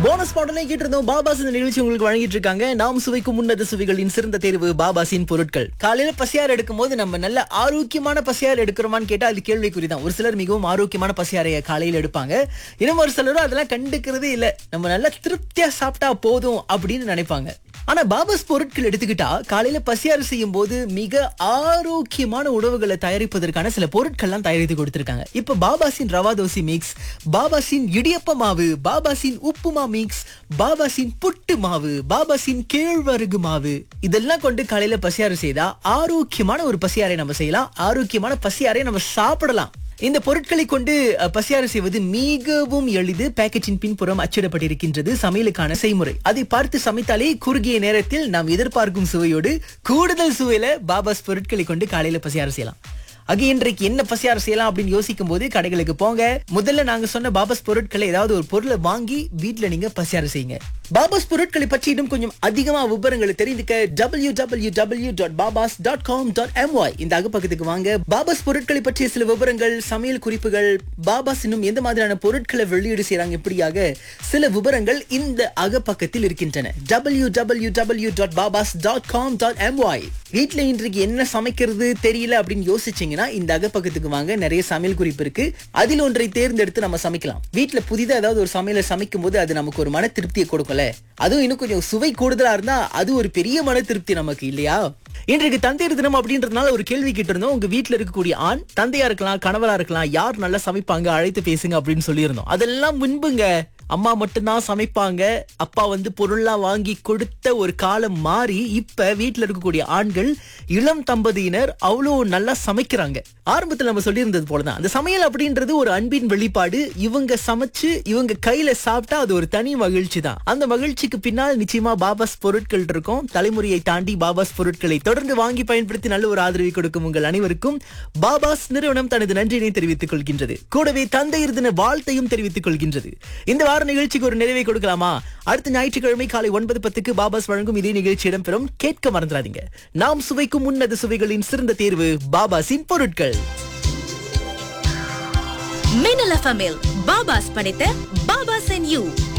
bonus பாடலை கேட்டிருந்தோம் பாபாஸ் இந்த நிகழ்ச்சி உங்களுக்கு வழங்கிட்டு இருக்காங்க நாம் சுவைக்கும் உன்னத சுவைகளின் சிறந்த தேர்வு பாபாசின் பொருட்கள் காலையில பசியார் எடுக்கும் போது நம்ம நல்ல ஆரோக்கியமான பசியார் எடுக்கிறோமான்னு கேட்டா அது கேள்விக்குறி தான் ஒரு சிலர் மிகவும் ஆரோக்கியமான பசியாரைய காலையில எடுப்பாங்க இன்னும் ஒரு சிலரும் அதெல்லாம் கண்டுக்கிறதே இல்ல நம்ம நல்லா திருப்தியா சாப்பிட்டா போதும் அப்படின்னு நினைப்பாங்க ஆனா பாபாஸ் பொருட்கள் எடுத்துக்கிட்டா காலையில பசியாறு செய்யும் போது மிக ஆரோக்கியமான உணவுகளை தயாரிப்பதற்கான சில பொருட்கள்லாம் தயாரித்து கொடுத்திருக்காங்க இப்ப பாபாசின் ரவா தோசை மிக்ஸ் பாபாசின் இடியப்ப மாவு பாபாசின் உப்புமா மிக்ஸ் பாபாசின் புட்டு மாவு பாபாசின் கேழ்வரகு மாவு இதெல்லாம் கொண்டு காலையில பசியாறு செய்தா ஆரோக்கியமான ஒரு பசியாரை நம்ம செய்யலாம் ஆரோக்கியமான பசியாரை நம்ம சாப்பிடலாம் இந்த பொருட்களை கொண்டு அஹ், பசியாறு செய்வது மிகவும் எளிது பேக்கெட்டின் பின்புறம் அச்சிடப்பட்டிருக்கின்றது சமையலுக்கான செய்முறை அதை பார்த்து சமைத்தாலே குறுகிய நேரத்தில் நாம் எதிர்பார்க்கும் சுவையோடு கூடுதல் சுவையில பாபாஸ் பொருட்களை கொண்டு காலையில பசியாறு செய்யலாம் அங்கே இன்றைக்கு என்ன பசியாறு செய்யலாம் அப்படின்னு யோசிக்கும் போது கடைகளுக்கு போங்க முதல்ல நாங்க சொன்ன பாபாஸ் பொருட்களை ஏதாவது ஒரு பொருளை வாங்கி வீட்ல நீங்க பசியாறு செய்யுங்க பாபாஸ் பொருட்களை பற்றி இன்னும் கொஞ்சம் அதிகமா விவரங்களை தெரிந்துக்க W W W dot Babas dot com dot M Y இந்த அகப்பக்கத்துக்கு வாங்க பாபாஸ் பொருட்களை பற்றிய சில விவரங்கள் சமையல் குறிப்புகள் பாபாஸ் இன்னும் எந்த மாதிரியான பொருட்களை வெளியீடு செய்றாங்க இப்படியாக சில விவரங்கள் இந்த அகப்பக்கத்தில் இருக்கின்றன W W W dot Babas dot com dot M Y வீட்ல இன்றைக்கு என்ன சமைக்கிறது தெரியல அப்படின்னு யோசிச்சீங்கன்னா இந்த அகப்பக்கத்துக்கு வாங்க நிறைய சமையல் குறிப்பு இருக்கு அதில் ஒன்றை தேர்ந்தெடுத்து நம்ம சமைக்கலாம் வீட்ல புதிதா ஏதாவது ஒரு சமையலை சமைக்கும் போது அது நமக்கு ஒரு மன திருப்தியை கொடுக்கல அதுவும் இன்னும் கொஞ்சம் சுவை கூடுதலா இருந்தா அது ஒரு பெரிய மன திருப்தி நமக்கு இல்லையா இன்றைக்கு தந்தையர் தினம் அப்படின்றதுனால ஒரு கேள்வி கேட்டிருந்தோம் உங்க வீட்ல இருக்கக்கூடிய ஆண் தந்தையா இருக்கலாம் கணவரா இருக்கலாம் யார் நல்லா சமைப்பாங்க அழைத்து பேசுங்க அப்படின்னு சொல்லியிருந்தோம் அதெல்லாம் முன்புங்க அம்மா மட்டும்தான் சமைப்பாங்க அப்பா வந்து பொருள்லாம் வாங்கி கொடுத்த ஒரு காலம் மாறி இப்ப வீட்ல இருக்கக்கூடிய ஆண்கள் இளம் தம்பதியினர் அவ்வளோ நல்லா சமைக்கிறாங்க ஆரம்பத்துல நம்ம சொல்லியிருந்தது போலதான் அந்த சமையல் அப்படின்றது ஒரு அன்பின் வெளிப்பாடு இவங்க சமைச்சு இவங்க கையில சாப்பிட்டா அது ஒரு தனி மகிழ்ச்சி தான் அந்த மகிழ்ச்சிக்கு பின்னால் நிச்சயமா பாபாஸ் பொருட்கள் இருக்கும் தலைமுறையை தாண்டி பாபாஸ் பொருட்களை தொடர்ந்து வாங்கி பயன்படுத்தி நல்ல ஒரு ஆதரவை கொடுக்கும் உங்கள் அனைவருக்கும் பாபாஸ் நிறுவனம் தனது நன்றியினை தெரிவித்துக் கொள்கின்றது கூடவே தந்தையர் தின வாழ்த்தையும் தெரிவித்துக் கொள்கின்றது இந்த வார நிகழ்ச்சிக்கு ஒரு நிறைவை கொடுக்கலாமா அடுத்த ஞாயிற்றுக்கிழமை காலை ஒன்பது பத்துக்கு பாபாஸ் வழங்கும் இதே நிகழ்ச்சி இடம்பெறும் கேட்க மறந்துடாதீங்க நாம் சுவைக்கும் உன்னத சுவைகளின் சிறந்த தேர்வு பாபாஸின் பொருட்கள் மின்னல் எஃப்எம்மில் பாபாஸ் படைத்த பாபாஸ் அண்ட் யூ